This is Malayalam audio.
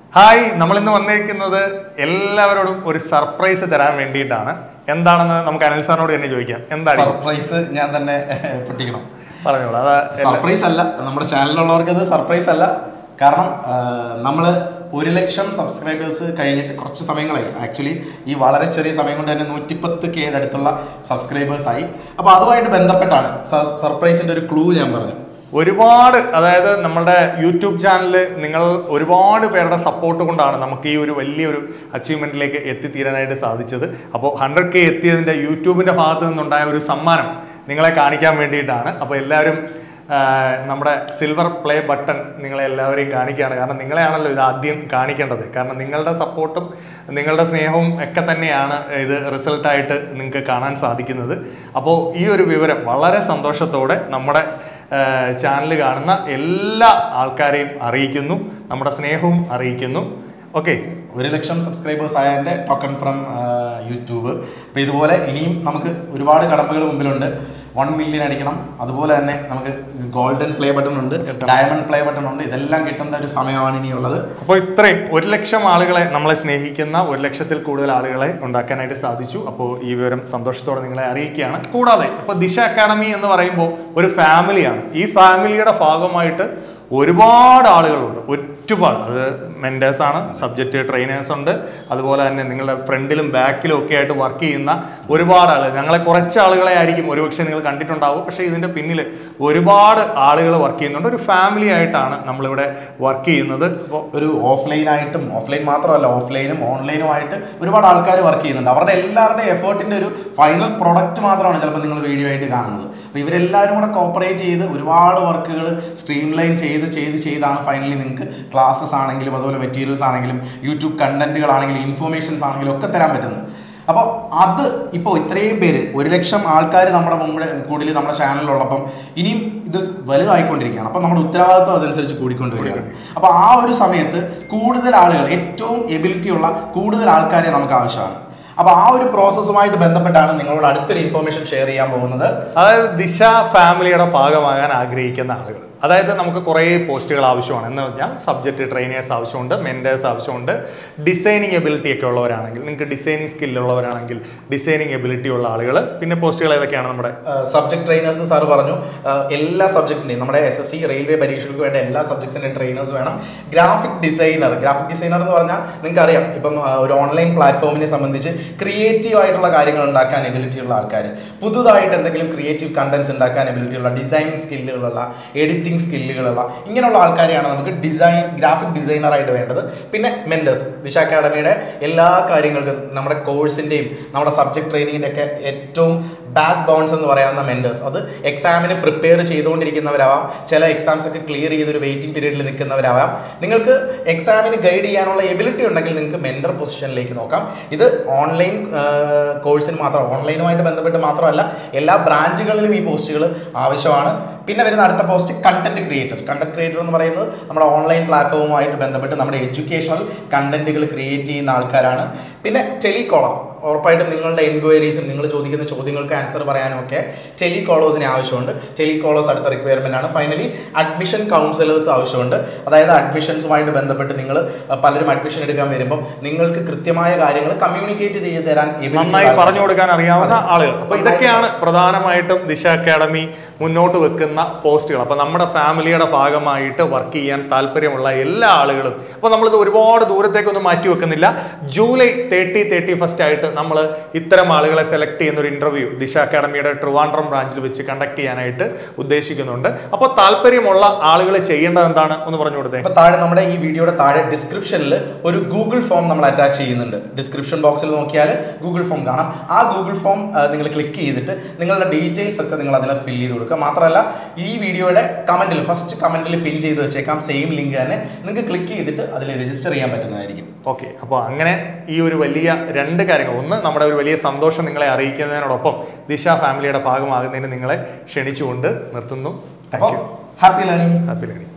ഹായ് നമ്മൾ ഇന്ന് വന്നിരിക്കുന്നത് എല്ലാവരോടും ഒരു സർപ്രൈസ് തരാൻ വേണ്ടിയിട്ടാണ് എന്താണെന്ന് നമുക്ക് അനിൽ സാറിനോട് തന്നെ ചോദിക്കാം എന്താണ് സർപ്രൈസ് ഞാൻ തന്നെ പൊട്ടിക്കണം പറഞ്ഞോളൂ അതാ സർപ്രൈസ് അല്ല നമ്മുടെ ചാനലിലുള്ളവർക്ക് അത് സർപ്രൈസ് അല്ല കാരണം നമ്മൾ ഒരു ലക്ഷം സബ്സ്ക്രൈബേഴ്സ് കഴിഞ്ഞിട്ട് കുറച്ച് സമയങ്ങളായി ആക്ച്വലി ഈ വളരെ ചെറിയ സമയം കൊണ്ട് തന്നെ നൂറ്റിപ്പത്ത് കെയുടെ അടുത്തുള്ള സബ്സ്ക്രൈബേഴ്സ് ആയി അപ്പോൾ അതുമായിട്ട് ബന്ധപ്പെട്ടാണ് സർപ്രൈസിന്റെ ഒരു ക്ലൂ ഞാൻ പറഞ്ഞു ഒരുപാട് അതായത് നമ്മുടെ യൂട്യൂബ് ചാനലിൽ നിങ്ങൾ ഒരുപാട് പേരുടെ സപ്പോർട്ട് കൊണ്ടാണ് നമുക്ക് ഈ ഒരു വലിയൊരു അച്ചീവ്മെന്റിലേക്ക് എത്തിത്തീരാനായിട്ട് സാധിച്ചത് അപ്പോൾ ഹൺഡ്രഡ് കെ എത്തിയതിൻ്റെ യൂട്യൂബിൻ്റെ ഭാഗത്ത് നിന്നുണ്ടായ ഒരു സമ്മാനം നിങ്ങളെ കാണിക്കാൻ വേണ്ടിയിട്ടാണ് അപ്പോൾ എല്ലാവരും ആ, നമ്മുടെ സിൽവർ പ്ലേ ബട്ടൺ നിങ്ങളെ എല്ലാവരെയും കാണിക്കുകയാണ് കാരണം നിങ്ങളെയാണല്ലോ ഇത് ആദ്യം കാണിക്കേണ്ടത് കാരണം നിങ്ങളുടെ സപ്പോർട്ടും നിങ്ങളുടെ സ്നേഹവും ഒക്കെ തന്നെയാണ് ഇത് റിസൾട്ടായിട്ട് നിങ്ങൾക്ക് കാണാൻ സാധിക്കുന്നത് അപ്പോൾ ഈ ഒരു വിവരം വളരെ സന്തോഷത്തോടെ നമ്മുടെ ചാനൽ കാണുന്ന എല്ലാ ആൾക്കാരെയും അറിയിക്കുന്നു നമ്മുടെ സ്നേഹവും അറിയിക്കുന്നു ഓക്കെ ഒരു ലക്ഷം സബ്സ്ക്രൈബേഴ്സ് ആയതിൻ്റെ ടോക്കൺ ഫ്രം യൂട്യൂബ് അപ്പോൾ ഇതുപോലെ ഇനിയും നമുക്ക് ഒരുപാട് കടമ്പകൾ മുമ്പിലുണ്ട് വൺ മില്യൺ അടിക്കണം അതുപോലെ തന്നെ നമുക്ക് ഗോൾഡൻ പ്ലേ ബട്ടൺ ഉണ്ട് ഡയമണ്ട് പ്ലേ ബട്ടൺ ഉണ്ട് ഇതെല്ലാം കിട്ടേണ്ട ഒരു സമയമാണ് ഇനിയുള്ളത് അപ്പോൾ ഇത്രയും ഒരു ലക്ഷം ആളുകളെ നമ്മളെ സ്നേഹിക്കുന്ന ഒരു ലക്ഷത്തിൽ കൂടുതൽ ആളുകളെ ഉണ്ടാക്കാനായിട്ട് സാധിച്ചു അപ്പോൾ ഈ വിവരം സന്തോഷത്തോടെ നിങ്ങളെ അറിയിക്കുകയാണ് കൂടാതെ ഇപ്പോൾ ദിശ അക്കാഡമി എന്ന് പറയുമ്പോൾ ഒരു ഫാമിലിയാണ് ഈ ഫാമിലിയുടെ ഭാഗമായിട്ട് ഒരുപാട് ആളുകളുണ്ട് ഒരുപാട് അത് മെൻറ്റേഴ്സ് ആണ് സബ്ജക്റ്റ് ട്രെയിനേഴ്സ് ഉണ്ട് അതുപോലെ തന്നെ നിങ്ങളുടെ ഫ്രണ്ടിലും ബാക്കിലും ഒക്കെ ആയിട്ട് വർക്ക് ചെയ്യുന്ന ഒരുപാട് ആളുകൾ ഞങ്ങളെ കുറച്ച് ആളുകളെ ആയിരിക്കും ഒരുപക്ഷെ നിങ്ങൾ കണ്ടിട്ടുണ്ടാവും പക്ഷേ ഇതിൻ്റെ പിന്നിൽ ഒരുപാട് ആളുകൾ വർക്ക് ചെയ്യുന്നുണ്ട് ഒരു ഫാമിലി ആയിട്ടാണ് നമ്മളിവിടെ വർക്ക് ചെയ്യുന്നത് അപ്പോൾ ഒരു ഓഫ്ലൈനായിട്ടും ഓഫ്ലൈൻ മാത്രമല്ല ഓഫ്ലൈനും ഓൺലൈനുമായിട്ട് ഒരുപാട് ആൾക്കാർ വർക്ക് ചെയ്യുന്നുണ്ട് അവരുടെ എല്ലാവരുടെയും എഫേർട്ടിന്റെ ഒരു ഫൈനൽ പ്രൊഡക്റ്റ് മാത്രമാണ് ചിലപ്പോൾ നിങ്ങൾ വീഡിയോ ആയിട്ട് കാണുന്നത് അപ്പോൾ ഇവരെല്ലാവരും കൂടെ കോപ്പറേറ്റ് ചെയ്ത് ഒരുപാട് വർക്കുകൾ സ്ട്രീം ലൈൻ ചെയ്ത് ചെയ്ത് ചെയ്താണ് ഫൈനലി നിങ്ങൾക്ക് ക്ലാസ്സസ് ആണെങ്കിലും അതുപോലെ മെറ്റീരിയൽസ് ആണെങ്കിലും യൂട്യൂബ് കണ്ടന്റുകളാണെങ്കിലും ഇൻഫോർമേഷൻസ് ആണെങ്കിലും ഒക്കെ തരാൻ പറ്റുന്നത് അപ്പോൾ അത് ഇപ്പോൾ ഇത്രയും പേര് ഒരു ലക്ഷം ആൾക്കാർ നമ്മുടെ മുമ്പ് കൂടുതൽ നമ്മുടെ ചാനലിലുള്ളപ്പം ഇനിയും ഇത് വലുതായിക്കൊണ്ടിരിക്കുകയാണ് അപ്പോൾ നമ്മുടെ ഉത്തരവാദിത്വം അതനുസരിച്ച് കൂടിക്കൊണ്ടുവരികയാണ് അപ്പോൾ ആ ഒരു സമയത്ത് കൂടുതൽ ആളുകൾ ഏറ്റവും എബിലിറ്റി ഉള്ള കൂടുതൽ ആൾക്കാരെ നമുക്ക് ആവശ്യമാണ് അപ്പോൾ ആ ഒരു പ്രോസസ്സുമായിട്ട് ബന്ധപ്പെട്ടാണ് നിങ്ങളോട് അടുത്തൊരു ഇൻഫോർമേഷൻ ഷെയർ ചെയ്യാൻ പോകുന്നത് അതായത് ദിശ ഫാമിലിയുടെ ഭാഗമാകാൻ ആഗ്രഹിക്കുന്ന ആളുകൾ അതായത് നമുക്ക് കുറേ പോസ്റ്റുകൾ ആവശ്യമാണ് എന്ന് പറഞ്ഞാൽ സബ്ജക്റ്റ് ട്രെയിനേഴ്സ് ആവശ്യമുണ്ട് മെൻറ്റേഴ്സ് ആവശ്യമുണ്ട് ഡിസൈനിങ് എബിലിറ്റി ഒക്കെ ഉള്ളവരാണെങ്കിൽ നിങ്ങൾക്ക് ഡിസൈനിങ് സ്കില്ലുള്ളവരാണെങ്കിൽ ഡിസൈനിങ് എബിലിറ്റി ഉള്ള ആളുകൾ പിന്നെ പോസ്റ്റുകൾ ഏതൊക്കെയാണ് നമ്മുടെ സബ്ജക്ട് ട്രെയിനേഴ്സ് സാർ പറഞ്ഞു ആഹ് എല്ലാ സബ്ജക്ട്സിൻ്റെയും നമ്മുടെ എസ് എസ് സി റെയിൽവേ പരീക്ഷകൾക്ക് വേണ്ട എല്ലാ സബ്ജക്ട്സിൻ്റെയും ട്രെയിനേഴ്സ് വേണം ഗ്രാഫിക് ഡിസൈനർ ഗ്രാഫിക് ഡിസൈനർ എന്ന് പറഞ്ഞാൽ നിങ്ങൾക്ക് അറിയാം ഇപ്പം ആഹ് ഒരു ഓൺലൈൻ പ്ലാറ്റ്ഫോമിനെ സംബന്ധിച്ച് ക്രിയേറ്റീവ് ആയിട്ടുള്ള കാര്യങ്ങൾ ഉണ്ടാക്കാൻ എബിലിറ്റി ഉള്ള ആൾക്കാർ പുതുതായിട്ട് എന്തെങ്കിലും ക്രിയേറ്റീവ് കണ്ടന്റ്സ് ഉണ്ടാക്കാൻ എബിലിറ്റി ഉള്ള ഡിസൈനിങ് സ്കില്ലുകളുള്ള എഡിറ്റിംഗ് സ്കില്ലുകളുള്ള ഇങ്ങനെയുള്ള ആൾക്കാരെയാണ് നമുക്ക് ഡിസൈൻ ഗ്രാഫിക് ഡിസൈനറായിട്ട് വേണ്ടത് പിന്നെ മെൻറ്റേഴ്സ് ദിശ അക്കാഡമിയുടെ എല്ലാ കാര്യങ്ങൾക്കും നമ്മുടെ കോഴ്സിൻ്റെയും നമ്മുടെ സബ്ജക്ട് ട്രെയിനിങ്ങിൻ്റെ ഒക്കെ ഏറ്റവും ബാക്ക് ബോൺസ് എന്ന് പറയാവുന്ന മെൻറ്റേഴ്സ് അത് എക്സാമിന് പ്രിപ്പയർ ചെയ്തുകൊണ്ടിരിക്കുന്നവരാവാം ചില എക്സാംസ് ഒക്കെ ക്ലിയർ ചെയ്തൊരു വെയിറ്റിംഗ് പീരീഡിൽ നിൽക്കുന്നവരാവാം നിങ്ങൾക്ക് എക്സാമിന് ഗൈഡ് ചെയ്യാനുള്ള എബിലിറ്റി ഉണ്ടെങ്കിൽ നിങ്ങൾക്ക് മെൻറ്റർ പൊസിഷനിലേക്ക് നോക്കാം ഇത് ഓൺലൈൻ കോഴ്സിന് മാത്രം ഓൺലൈനുമായിട്ട് ബന്ധപ്പെട്ട് മാത്രമല്ല എല്ലാ ബ്രാഞ്ചുകളിലും ഈ പോസ്റ്റുകൾ ആവശ്യമാണ് പിന്നെ വരുന്ന അടുത്ത post content creator content creator എന്ന് പറയുന്നത് നമ്മുടെ ഓൺലൈൻ പ്ലാറ്റ്ഫോമുമായിട്ട് ബന്ധപ്പെട്ട് നമ്മുടെ എഡ്യൂക്കേഷണൽ കണ്ടന്റുകൾ ക്രിയേറ്റ് ചെയ്യുന്ന ആൾക്കാരാണ് പിന്നെ ടെലികോളർ ഉറപ്പായിട്ടും നിങ്ങളുടെ എൻക്വയറീസും നിങ്ങൾ ചോദിക്കുന്ന ചോദ്യങ്ങൾക്ക് ആൻസർ പറയാനും ഒക്കെ ടെലികോളേഴ്സിന് ആവശ്യമുണ്ട് ടെലികോളേഴ്സ് അടുത്ത റിക്വയർമെന്റ് ആണ് ഫൈനലി അഡ്മിഷൻ കൗൺസിലേഴ്സ് ആവശ്യമുണ്ട് അതായത് അഡ്മിഷൻസുമായിട്ട് ബന്ധപ്പെട്ട് നിങ്ങൾ പലരും അഡ്മിഷൻ എടുക്കാൻ വരുമ്പോൾ നിങ്ങൾക്ക് കൃത്യമായ കാര്യങ്ങൾ കമ്മ്യൂണിക്കേറ്റ് ചെയ്ത് തരാൻ ability നന്നായി ഉള്ള പറഞ്ഞു കൊടുക്കാൻ അറിയാവുന്ന ആളുകൾ അപ്പൊ ഇതൊക്കെയാണ് പ്രധാനമായിട്ടും ദിശ അക്കാഡമി മുന്നോട്ട് വെക്കുന്ന പോസ്റ്റുകൾ അപ്പൊ നമ്മുടെ ഫാമിലിയുടെ ഭാഗമായിട്ട് വർക്ക് ചെയ്യാൻ താല്പര്യമുള്ള എല്ലാ ആളുകളും അപ്പൊ നമ്മളിത് ഒരുപാട് ദൂരത്തേക്കൊന്നും മാറ്റി വെക്കുന്നില്ല ജൂലൈ തേർട്ടി തേർട്ടി ഫസ്റ്റ് ആയിട്ട് നമ്മൾ ഇത്തരം ആളുകളെ സെലക്ട് ചെയ്യുന്ന ഒരു ഇന്റർവ്യൂ ദിശ അക്കാഡമിയുടെ ട്രിവാൻഡ്രം ബ്രാഞ്ചിൽ വെച്ച് കണ്ടക്ട് ചെയ്യാനായിട്ട് ഉദ്ദേശിക്കുന്നുണ്ട് അപ്പോൾ താല്പര്യമുള്ള ആളുകൾ ചെയ്യേണ്ടത് എന്താണ് ഒന്ന് പറഞ്ഞു കൊടുത്തേ അപ്പൊ താഴെ നമ്മുടെ ഈ വീഡിയോയുടെ താഴെ ഡിസ്ക്രിപ്ഷനിൽ ഒരു ഗൂഗിൾ ഫോം നമ്മൾ അറ്റാച്ച് ചെയ്യുന്നുണ്ട് ഡിസ്ക്രിപ്ഷൻ ബോക്സിൽ നോക്കിയാൽ ഗൂഗിൾ ഫോം കാണാം ആ ഗൂഗിൾ ഫോം നിങ്ങൾ ക്ലിക്ക് ചെയ്തിട്ട് നിങ്ങളുടെ ഡീറ്റെയിൽസ് ഒക്കെ നിങ്ങൾ അതിൽ ഫിൽ ചെയ്ത് കൊടുക്കുക മാത്രമല്ല ഈ വീഡിയോയുടെ കമന്റിൽ ഫസ്റ്റ് കമന്റിൽ പിൻ ചെയ്ത് വെച്ചേക്കാം സെയിം ലിങ്ക് തന്നെ നിങ്ങൾക്ക് ക്ലിക്ക് ചെയ്തിട്ട് അതിൽ രജിസ്റ്റർ ചെയ്യാൻ പറ്റുന്നതായിരിക്കും ഓക്കെ അപ്പോൾ അങ്ങനെ ഈ ഒരു വലിയ രണ്ട് കാര്യങ്ങൾ ഒന്ന് നമ്മുടെ ഒരു വലിയ സന്തോഷം നിങ്ങളെ അറിയിക്കുന്നതിനോടൊപ്പം ദിശ ഫാമിലിയുടെ ഭാഗമാകുന്നതിന് നിങ്ങളെ ക്ഷണിച്ചുകൊണ്ട് നിർത്തുന്നു താങ്ക് അപ്പോൾ you happy learning happy learning